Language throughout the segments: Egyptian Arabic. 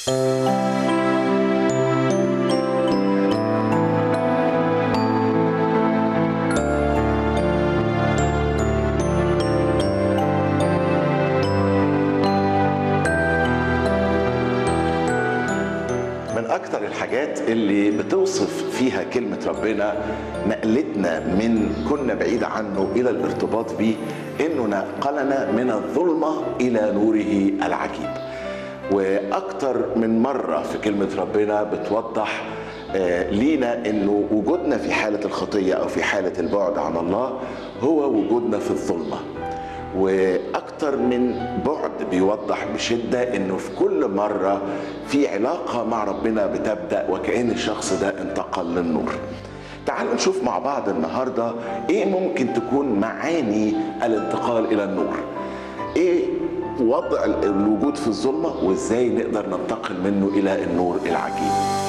من أكتر الحاجات اللي بتوصف فيها كلمة ربنا نقلتنا من كنا بعيد عنه إلى الارتباط به إنه نقلنا من الظلمة إلى نوره العجيب وأكتر من مرة في كلمة ربنا بتوضح آه، لينا إنه وجودنا في حالة الخطية أو في حالة البعد عن الله هو وجودنا في الظلمة واكتر من بعد بيوضح بشده انه في كل مره في علاقه مع ربنا بتبدا وكان الشخص ده انتقل للنور تعالوا نشوف مع بعض النهارده ايه ممكن تكون معاني الانتقال الى النور ايه وضع الوجود في الظلمه وازاي نقدر ننتقل منه الى النور العجيب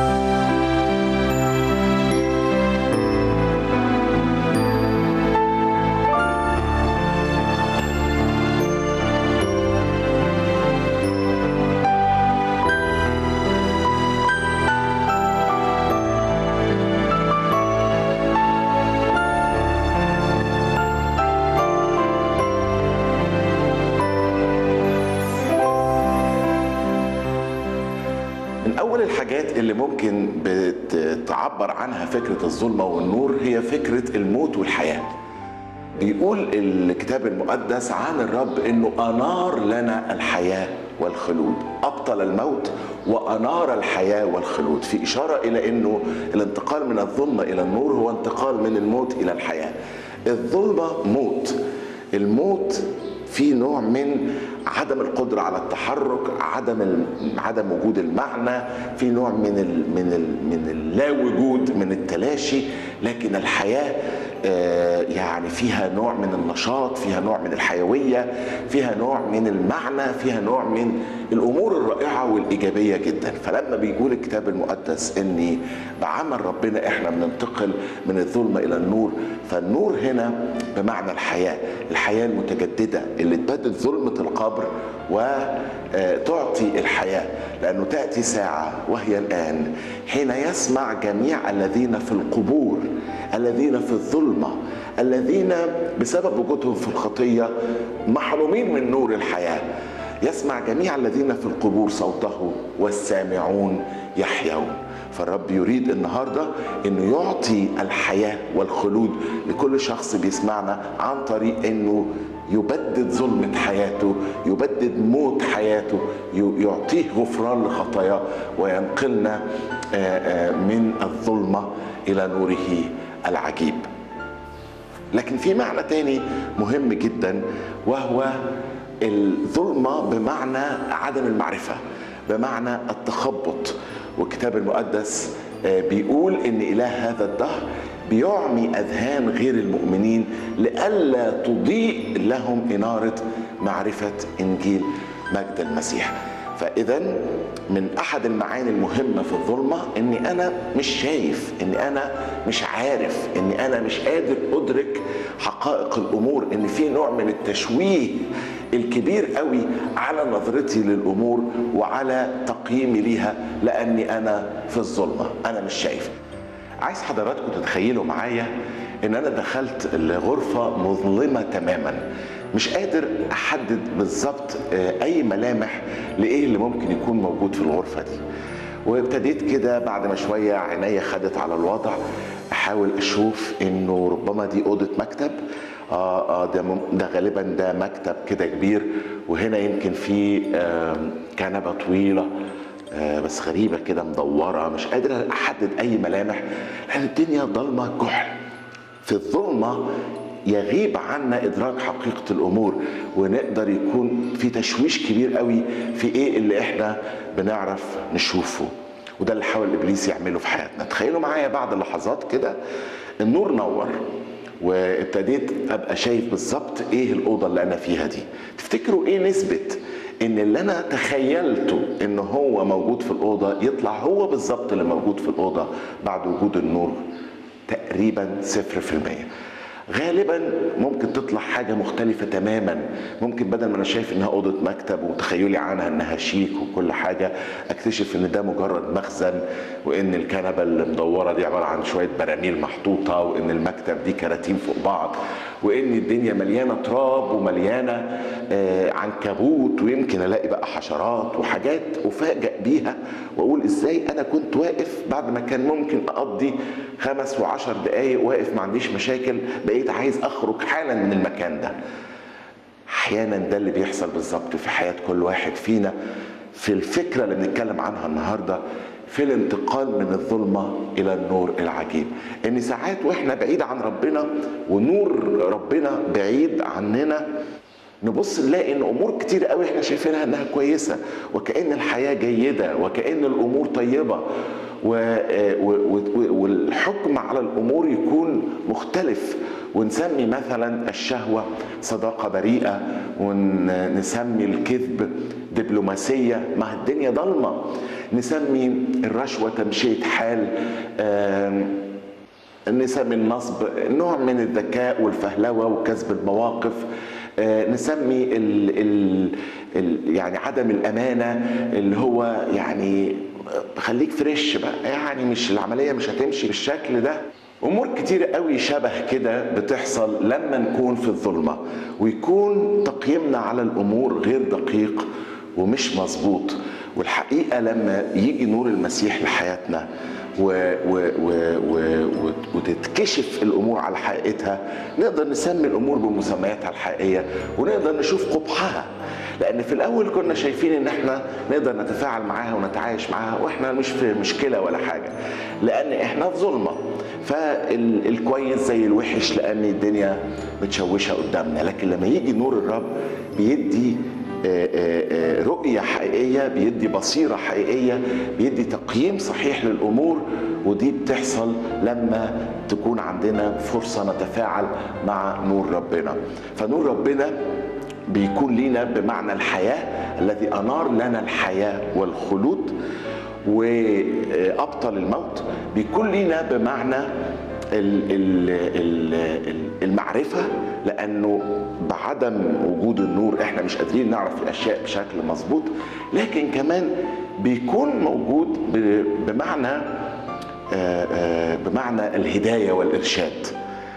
من أول الحاجات اللي ممكن بتعبر عنها فكرة الظلمة والنور هي فكرة الموت والحياة بيقول الكتاب المقدس عن الرب انه انار لنا الحياه والخلود ابطل الموت وانار الحياه والخلود في اشاره الى انه الانتقال من الظلمه الى النور هو انتقال من الموت الى الحياه الظلمه موت الموت في نوع من عدم القدرة على التحرك عدم ال... عدم وجود المعنى في نوع من ال... من ال... من اللا وجود من التلاشي لكن الحياة آه، يعني فيها نوع من النشاط فيها نوع من الحيوية فيها نوع من المعنى فيها نوع من الأمور الرائعة والإيجابية جدا فلما بيقول الكتاب المقدس أن بعمل ربنا إحنا بننتقل من الظلمة إلى النور فالنور هنا بمعنى الحياة الحياة المتجددة اللي تبدد ظلمة القبر وتعطي الحياة لأنه تأتي ساعة وهي الآن حين يسمع جميع الذين في القبور الذين في الظلمة الذين بسبب وجودهم في الخطية محرومين من نور الحياة يسمع جميع الذين في القبور صوته والسامعون يحيون فالرب يريد النهارده انه يعطي الحياه والخلود لكل شخص بيسمعنا عن طريق انه يبدد ظلمة حياته يبدد موت حياته يعطيه غفران لخطاياه وينقلنا من الظلمة إلى نوره العجيب لكن في معنى تاني مهم جدا وهو الظلمة بمعنى عدم المعرفة بمعنى التخبط والكتاب المقدس بيقول ان اله هذا الدهر بيعمي اذهان غير المؤمنين لئلا تضيء لهم اناره معرفه انجيل مجد المسيح فاذا من احد المعاني المهمه في الظلمه اني انا مش شايف اني انا مش عارف اني انا مش قادر ادرك حقائق الامور ان في نوع من التشويه الكبير قوي على نظرتي للامور وعلى تقييمي ليها لاني انا في الظلمه انا مش شايف عايز حضراتكم تتخيلوا معايا ان انا دخلت لغرفه مظلمه تماما مش قادر احدد بالظبط اي ملامح لايه اللي ممكن يكون موجود في الغرفه دي وابتديت كده بعد ما شويه عينيا خدت على الوضع احاول اشوف انه ربما دي اوضه مكتب اه اه ده ده غالبا ده مكتب كده كبير وهنا يمكن في آه كنبه طويله آه بس غريبه كده مدوره مش قادر احدد اي ملامح لان الدنيا ضلمه كحل في الظلمه يغيب عنا ادراك حقيقه الامور ونقدر يكون في تشويش كبير قوي في ايه اللي احنا بنعرف نشوفه وده اللي حاول ابليس يعمله في حياتنا تخيلوا معايا بعد لحظات كده النور نور وابتديت ابقى شايف بالظبط ايه الاوضه اللي انا فيها دي تفتكروا ايه نسبه ان اللي انا تخيلته ان هو موجود في الاوضه يطلع هو بالظبط اللي موجود في الاوضه بعد وجود النور تقريبا صفر في المية غالبا ممكن تطلع حاجة مختلفة تماما ممكن بدل ما انا شايف انها اوضة مكتب وتخيلي عنها انها شيك وكل حاجة اكتشف ان ده مجرد مخزن وان الكنبة اللي مدورة دي عبارة عن شوية براميل محطوطة وان المكتب دي كراتين فوق بعض وان الدنيا مليانة تراب ومليانة آه عنكبوت ويمكن الاقي بقى حشرات وحاجات افاجئ بيها واقول ازاي انا كنت واقف بعد ما كان ممكن اقضي خمس وعشر دقايق واقف ما عنديش مشاكل بقيت عايز اخرج حالا من المكان ده احيانا ده اللي بيحصل بالظبط في حياه كل واحد فينا في الفكره اللي بنتكلم عنها النهارده في الانتقال من الظلمه الى النور العجيب ان ساعات واحنا بعيد عن ربنا ونور ربنا بعيد عننا نبص نلاقي ان امور كتير قوي احنا شايفينها انها كويسه وكان الحياه جيده وكان الامور طيبه و... و... والحكم على الامور يكون مختلف ونسمي مثلا الشهوه صداقه بريئه ونسمي الكذب دبلوماسيه ما الدنيا ضلمه نسمي الرشوه تمشيه حال نسمي النصب نوع من الذكاء والفهلوه وكسب المواقف نسمي ال ال ال يعني عدم الامانه اللي هو يعني خليك فريش بقى يعني مش العمليه مش هتمشي بالشكل ده امور كتير قوي شبه كده بتحصل لما نكون في الظلمه ويكون تقييمنا على الامور غير دقيق ومش مظبوط والحقيقه لما يجي نور المسيح لحياتنا و و و و وتتكشف الامور على حقيقتها نقدر نسمي الامور بمسمياتها الحقيقيه ونقدر نشوف قبحها لان في الاول كنا شايفين ان احنا نقدر نتفاعل معاها ونتعايش معاها واحنا مش في مشكله ولا حاجه لان احنا في ظلمه فالكويس زي الوحش لان الدنيا متشوشه قدامنا لكن لما يجي نور الرب بيدي رؤية حقيقية بيدي بصيرة حقيقية بيدي تقييم صحيح للأمور ودي بتحصل لما تكون عندنا فرصة نتفاعل مع نور ربنا فنور ربنا بيكون لينا بمعنى الحياة الذي أنار لنا الحياة والخلود وأبطل الموت بيكون لينا بمعنى المعرفة لأنه بعدم وجود النور احنا مش قادرين نعرف الأشياء بشكل مظبوط لكن كمان بيكون موجود بمعنى بمعنى الهداية والإرشاد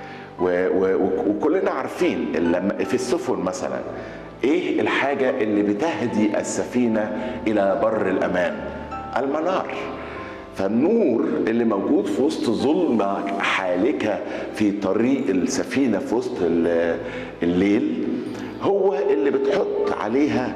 وكلنا عارفين لما في السفن مثلا ايه الحاجة اللي بتهدي السفينة إلى بر الأمان المنار فالنور اللي موجود في وسط ظلمة حالكة في طريق السفينة في وسط الليل هو اللي بتحط عليها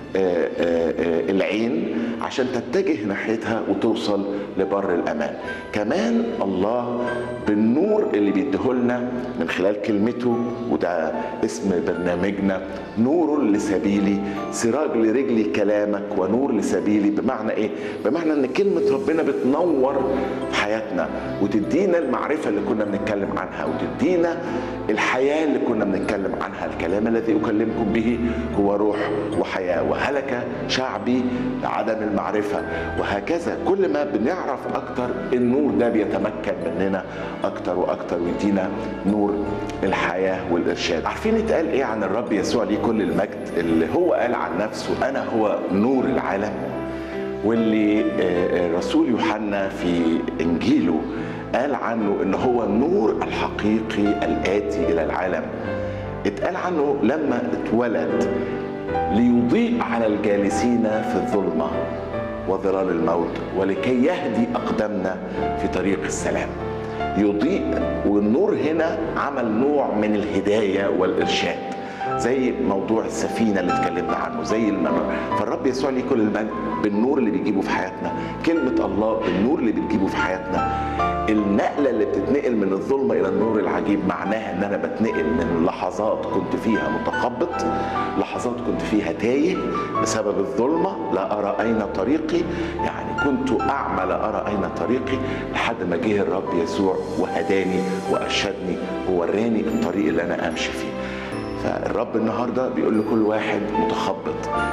العين عشان تتجه ناحيتها وتوصل لبر الامان كمان الله بالنور اللي بيديهولنا من خلال كلمته وده اسم برنامجنا نور لسبيلي سراج لرجلي كلامك ونور لسبيلي بمعنى ايه بمعنى ان كلمه ربنا بتنور حياتنا وتدينا المعرفه اللي كنا بنتكلم عنها وتدينا الحياه اللي كنا بنتكلم عنها الكلام الذي اكلمكم به هو روح وحياه وهلك شعبي عدم المعرفة وهكذا كل ما بنعرف أكتر النور ده بيتمكن مننا أكتر وأكتر ويدينا نور الحياة والإرشاد عارفين اتقال إيه عن الرب يسوع ليه كل المجد اللي هو قال عن نفسه أنا هو نور العالم واللي رسول يوحنا في إنجيله قال عنه إن هو النور الحقيقي الآتي إلى العالم اتقال عنه لما اتولد ليضيء على الجالسين في الظلمة وظلال الموت ولكي يهدي أقدامنا في طريق السلام يضيء والنور هنا عمل نوع من الهداية والإرشاد زي موضوع السفينة اللي اتكلمنا عنه زي المنار فالرب يسوع ليه كل المجد بالنور اللي بيجيبه في حياتنا كلمة الله بالنور اللي بتجيبه في حياتنا النقله اللي بتتنقل من الظلمه الى النور العجيب معناها ان انا بتنقل من لحظات كنت فيها متخبط لحظات كنت فيها تايه بسبب الظلمه لا ارى اين طريقي يعني كنت اعمى لا ارى اين طريقي لحد ما جه الرب يسوع وهداني وارشدني ووراني الطريق اللي انا امشي فيه فالرب النهارده بيقول لكل واحد متخبط مش عارف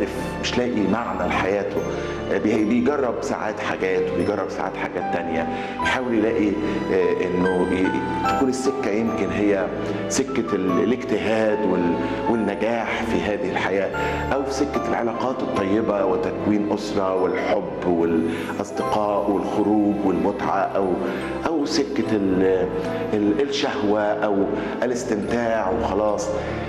عارف مش لاقي معنى لحياته بي- بيجرب ساعات حاجات وبيجرب ساعات حاجات تانية بيحاول يلاقي آه، انه ي- تكون السكة يمكن هي سكة ال- الاجتهاد وال- والنجاح في هذه الحياة او في سكة العلاقات الطيبة وتكوين أسرة والحب والأصدقاء والخروج والمتعة او او سكة ال- ال- الشهوة او الاستمتاع وخلاص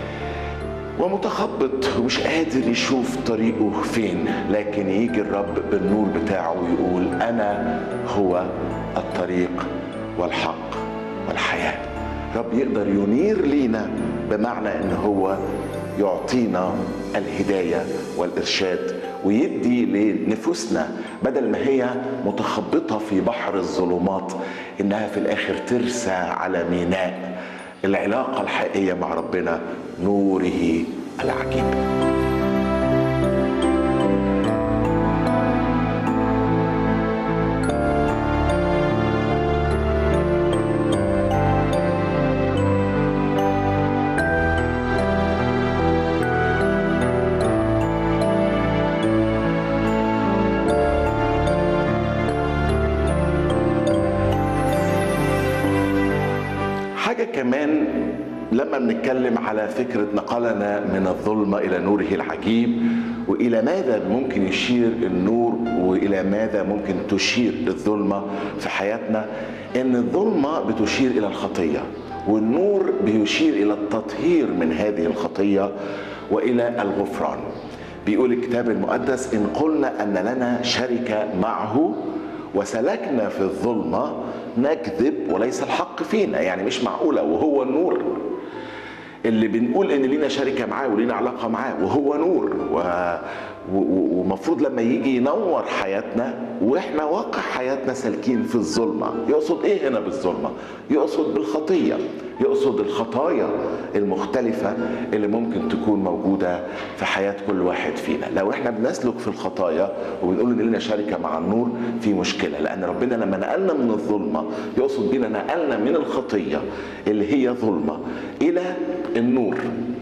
ومتخبط ومش قادر يشوف طريقه فين لكن يجي الرب بالنور بتاعه ويقول انا هو الطريق والحق والحياه رب يقدر ينير لينا بمعنى ان هو يعطينا الهدايه والارشاد ويدي لنفوسنا بدل ما هي متخبطه في بحر الظلمات انها في الاخر ترسى على ميناء العلاقة الحقيقية مع ربنا نوره العجيب حاجة كمان لما بنتكلم على فكرة نقلنا من الظلمة إلى نوره العجيب وإلى ماذا ممكن يشير النور وإلى ماذا ممكن تشير الظلمة في حياتنا إن الظلمة بتشير إلى الخطية والنور بيشير إلى التطهير من هذه الخطية وإلى الغفران بيقول الكتاب المقدس إن قلنا أن لنا شركة معه وسلكنا في الظلمة نكذب وليس الحق فينا يعني مش معقولة وهو النور اللي بنقول ان لينا شركة معاه ولينا علاقة معاه وهو نور و... و- ومفروض لما يجي ينور حياتنا واحنا واقع حياتنا سالكين في الظلمة يقصد ايه هنا بالظلمة يقصد بالخطية يقصد الخطايا المختلفة اللي ممكن تكون موجودة في حياة كل واحد فينا لو احنا بنسلك في الخطايا وبنقول ان لنا شركة مع النور في مشكلة لان ربنا لما نقلنا من الظلمة يقصد بينا نقلنا من الخطية اللي هي ظلمة الى النور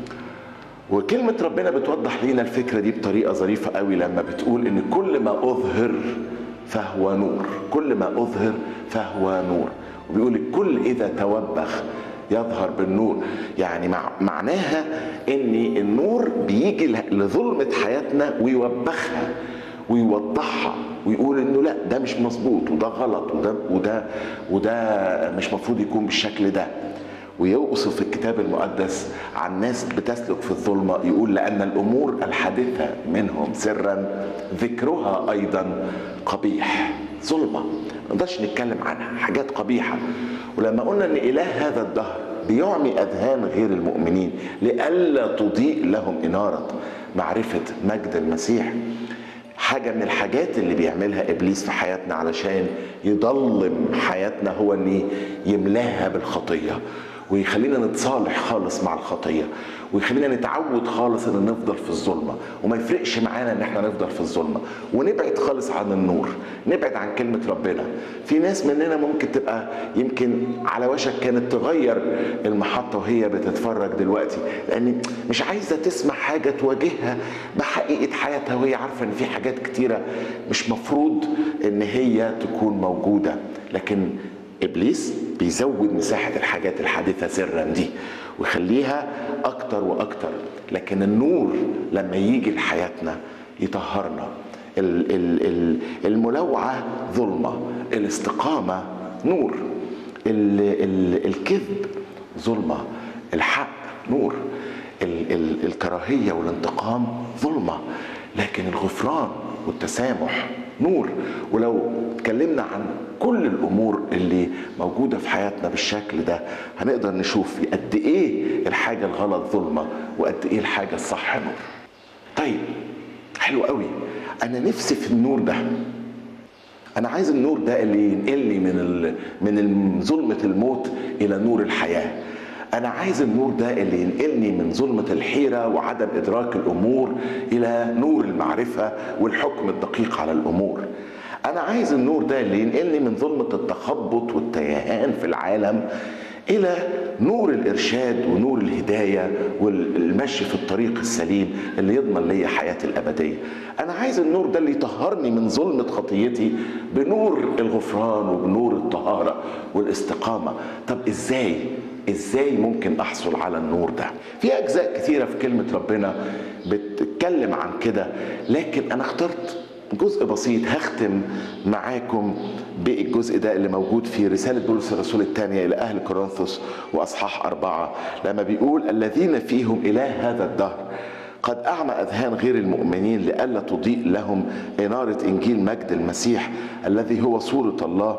وكلمة ربنا بتوضح لنا الفكرة دي بطريقة ظريفة قوي لما بتقول إن كل ما أظهر فهو نور كل ما أظهر فهو نور وبيقول الكل إذا توبخ يظهر بالنور يعني مع معناها ان النور بيجي لظلمة حياتنا ويوبخها ويوضحها ويقول انه لا ده مش مظبوط وده غلط وده وده وده مش مفروض يكون بالشكل ده ويوصف الكتاب المقدس عن ناس بتسلك في الظلمة يقول لأن الأمور الحادثة منهم سرا ذكرها أيضا قبيح ظلمة ما نقدرش نتكلم عنها حاجات قبيحة ولما قلنا أن إله هذا الدهر بيعمي أذهان غير المؤمنين لئلا تضيء لهم إنارة معرفة مجد المسيح حاجة من الحاجات اللي بيعملها إبليس في حياتنا علشان يضلم حياتنا هو أن يملاها بالخطية ويخلينا نتصالح خالص مع الخطية ويخلينا نتعود خالص ان نفضل في الظلمة وما يفرقش معانا ان احنا نفضل في الظلمة ونبعد خالص عن النور نبعد عن كلمة ربنا في ناس مننا ممكن تبقى يمكن على وشك كانت تغير المحطة وهي بتتفرج دلوقتي لان مش عايزة تسمع حاجة تواجهها بحقيقة حياتها وهي عارفة ان في حاجات كتيرة مش مفروض ان هي تكون موجودة لكن ابليس بيزود مساحه الحاجات الحادثه سرا دي ويخليها اكتر واكتر لكن النور لما يجي لحياتنا يطهرنا ال- ال- ال- الملوعه ظلمه الاستقامه نور ال- ال- الكذب ظلمه الحق نور ال- ال- الكراهيه والانتقام ظلمه لكن الغفران والتسامح نور ولو اتكلمنا عن كل الامور اللي موجوده في حياتنا بالشكل ده هنقدر نشوف قد ايه الحاجه الغلط ظلمه وقد ايه الحاجه الصح نور طيب حلو قوي انا نفسي في النور ده انا عايز النور ده اللي ينقلني من ال... من ظلمه الموت الى نور الحياه انا عايز النور ده اللي ينقلني من ظلمه الحيره وعدم ادراك الامور الى نور المعرفه والحكم الدقيق على الامور انا عايز النور ده اللي ينقلني من ظلمه التخبط والتيهان في العالم الى نور الارشاد ونور الهدايه والمشي في الطريق السليم اللي يضمن لي حياتي الابديه انا عايز النور ده اللي يطهرني من ظلمه خطيتي بنور الغفران وبنور الطهاره والاستقامه طب ازاي ازاي ممكن احصل على النور ده في اجزاء كثيره في كلمه ربنا بتتكلم عن كده لكن انا اخترت جزء بسيط هختم معاكم بالجزء ده اللي موجود في رسالة بولس الرسول الثانية إلى أهل كورنثوس وأصحاح أربعة لما بيقول الذين فيهم إله هذا الدهر قد أعمى أذهان غير المؤمنين لئلا تضيء لهم إنارة إنجيل مجد المسيح الذي هو صورة الله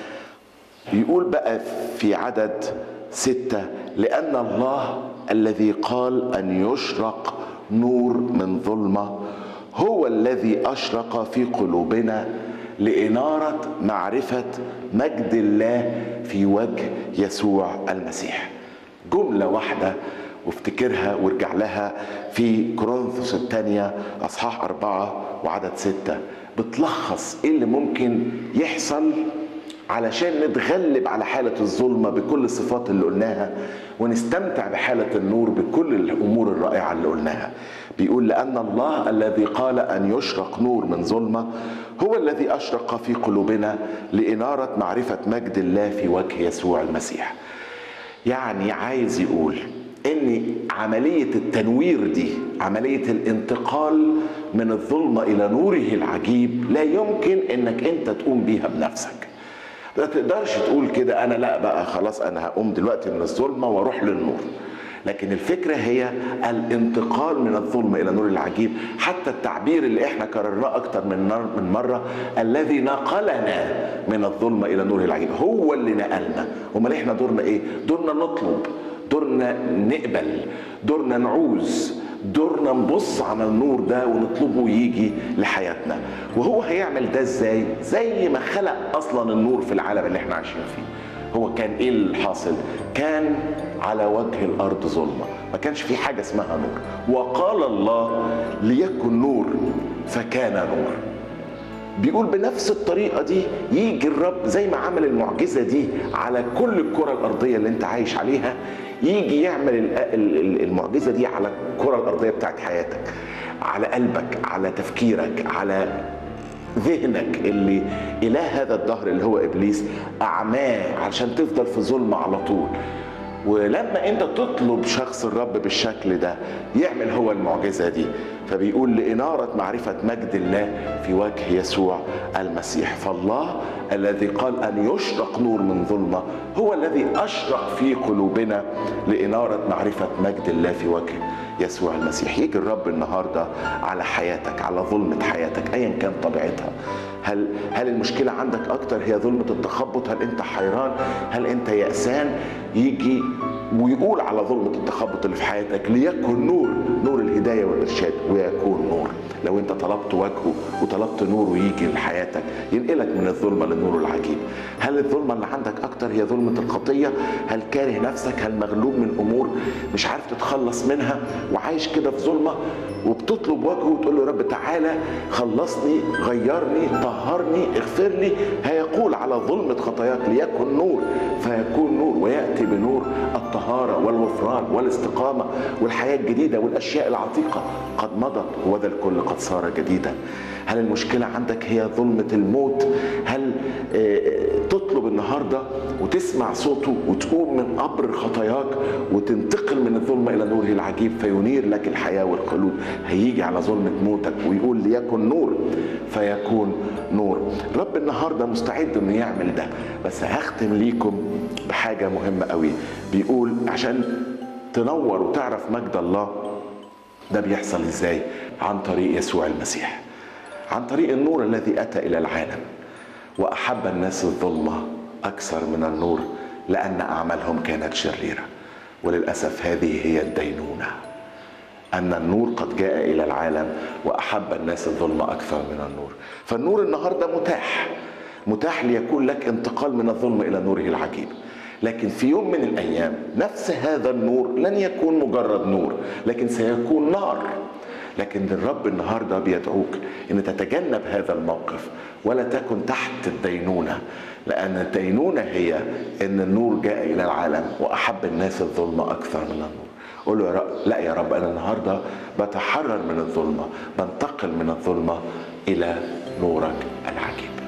يقول بقى في عدد ستة لأن الله الذي قال أن يشرق نور من ظلمة هو الذي أشرق في قلوبنا لإنارة معرفة مجد الله في وجه يسوع المسيح جملة واحدة وافتكرها وارجع لها في كورنثوس الثانية أصحاح أربعة وعدد ستة بتلخص إيه اللي ممكن يحصل علشان نتغلب على حالة الظلمة بكل الصفات اللي قلناها ونستمتع بحالة النور بكل الأمور الرائعة اللي قلناها بيقول لأن الله الذي قال أن يشرق نور من ظلمة هو الذي أشرق في قلوبنا لإنارة معرفة مجد الله في وجه يسوع المسيح يعني عايز يقول ان عمليه التنوير دي عمليه الانتقال من الظلمه الى نوره العجيب لا يمكن انك انت تقوم بيها بنفسك ما تقدرش تقول كده انا لا بقى خلاص انا هقوم دلوقتي من الظلمه واروح للنور لكن الفكره هي الانتقال من الظلم الى نور العجيب حتى التعبير اللي احنا كررناه اكتر من من مره الذي نقلنا من الظلمه الى نور العجيب هو اللي نقلنا امال احنا دورنا ايه دورنا نطلب دورنا نقبل دورنا نعوز دورنا نبص على النور ده ونطلبه يجي لحياتنا وهو هيعمل ده ازاي زي ما خلق اصلا النور في العالم اللي احنا عايشين فيه هو كان ايه الحاصل كان على وجه الارض ظلمه ما كانش في حاجه اسمها نور وقال الله ليكن نور فكان نور بيقول بنفس الطريقه دي يجي الرب زي ما عمل المعجزه دي على كل الكره الارضيه اللي انت عايش عليها يجي يعمل المعجزه دي على الكره الارضيه بتاعت حياتك على قلبك على تفكيرك على ذهنك اللي اله هذا الدهر اللي هو ابليس اعماه علشان تفضل في ظلمه على طول ولما انت تطلب شخص الرب بالشكل ده يعمل هو المعجزه دي فبيقول لإنارة معرفة مجد الله في وجه يسوع المسيح فالله الذي قال أن يشرق نور من ظلمة هو الذي أشرق في قلوبنا لإنارة معرفة مجد الله في وجه يسوع المسيح يجي الرب النهاردة على حياتك على ظلمة حياتك أيا كان طبيعتها هل هل المشكلة عندك أكتر هي ظلمة التخبط؟ هل أنت حيران؟ هل أنت يأسان؟ يجي ويقول على ظلمة التخبط اللي في حياتك ليكن نور نور الهداية والإرشاد ويكون نور لو أنت طلبت وجهه وطلبت نوره يجي لحياتك ينقلك من الظلمة للنور العجيب هل الظلمة اللي عندك أكتر هي ظلمة الخطية هل كاره نفسك هل مغلوب من أمور مش عارف تتخلص منها وعايش كده في ظلمة وبتطلب وجهه وتقول له يا رب تعالى خلصني غيرني طهرني اغفر لي هيقول على ظلمة خطاياك ليكن نور فيكون نور ويأتي بنور الطهارة والغفران والاستقامة والحياة الجديدة والأشياء العتيقة قد مضت وذا الكل قد صار جديدا هل المشكلة عندك هي ظلمة الموت هل تطلب النهاردة وتسمع صوته وتقوم من قبر خطاياك وتنتقل من الظلمة إلى نوره العجيب فينير لك الحياة والخلود هيجي على ظلمة موتك ويقول ليكن نور فيكون نور رب النهاردة مستعد انه يعمل ده بس هختم ليكم بحاجة مهمة قوي بيقول عشان تنور وتعرف مجد الله ده بيحصل ازاي عن طريق يسوع المسيح عن طريق النور الذي اتى الى العالم واحب الناس الظلمه اكثر من النور لان اعمالهم كانت شريره وللاسف هذه هي الدينونه ان النور قد جاء الى العالم واحب الناس الظلمه اكثر من النور فالنور النهارده متاح متاح ليكون لك انتقال من الظلم الى نوره العجيب لكن في يوم من الايام نفس هذا النور لن يكون مجرد نور لكن سيكون نار لكن الرب النهارده بيدعوك ان تتجنب هذا الموقف ولا تكن تحت الدينونه لان الدينونه هي ان النور جاء الى العالم واحب الناس الظلمه اكثر من النور قول له يا رب لا يا رب انا النهارده بتحرر من الظلمه بنتقل من الظلمه الى نورك العجيب